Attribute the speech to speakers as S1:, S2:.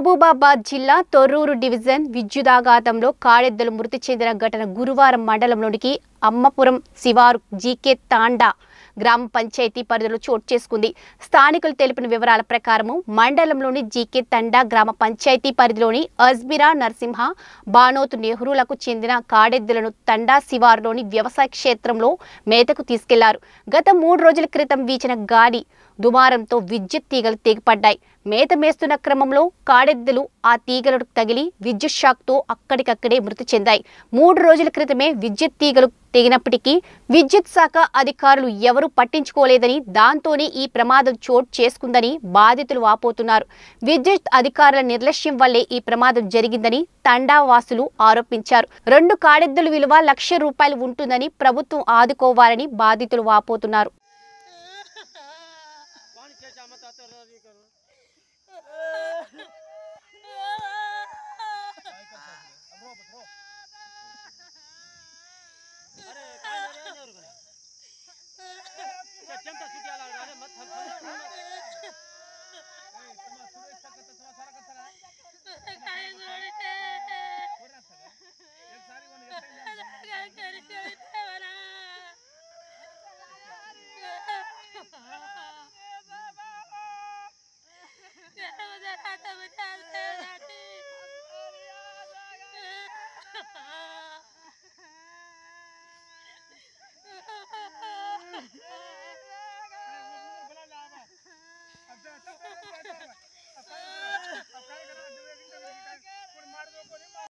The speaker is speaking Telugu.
S1: మహబూబాబాద్ జిల్లా తొర్రూరు డివిజన్ విద్యుదాఘాతంలో కాడెద్దలు మృతి చెందిన ఘటన గురువారం మండలంలోనికి అమ్మపురం శివారు జీకే తాండా గ్రామ పంచాయతీ పరిధిలో చోటు చేసుకుంది స్థానికులు తెలిపిన వివరాల ప్రకారము మండలంలోని జీకే తండా గ్రామ పంచాయతీ పరిధిలోని అజ్మిరా నరసింహ బానోతు నెహ్రూలకు చెందిన కాడెద్దులను తండా శివారులోని వ్యవసాయ క్షేత్రంలో మేతకు తీసుకెళ్లారు గత మూడు రోజుల క్రితం వీచిన గాలి దుమారంతో విద్యుత్ తీగలు తెగిపడ్డాయి మేత మేస్తున్న క్రమంలో కాడెద్దులు ఆ తీగలకు తగిలి విద్యుత్ షాక్తో అక్కడికక్కడే మృతి చెందాయి మూడు రోజుల క్రితమే విద్యుత్ తీగలు తెగినప్పటికీ విద్యుత్ శాఖ అధికారులు ఎవరూ పట్టించుకోలేదని దాంతోనే ఈ ప్రమాదం చోటు చేసుకుందని బాధితులు వాపోతున్నారు విద్యుత్ అధికారుల నిర్లక్ష్యం వల్లే ఈ ప్రమాదం జరిగిందని తండా వాసులు ఆరోపించారు రెండు కాడెద్దుల విలువ లక్ష రూపాయలు ఉంటుందని ప్రభుత్వం ఆదుకోవాలని బాధితులు వాపోతున్నారు
S2: पानी से जा मत आते रह करो अरे काय झालं याच्यावर गड्या? त्या चमचा सुट्या लागला रे मत थांब थांब, थांब
S3: Yeah.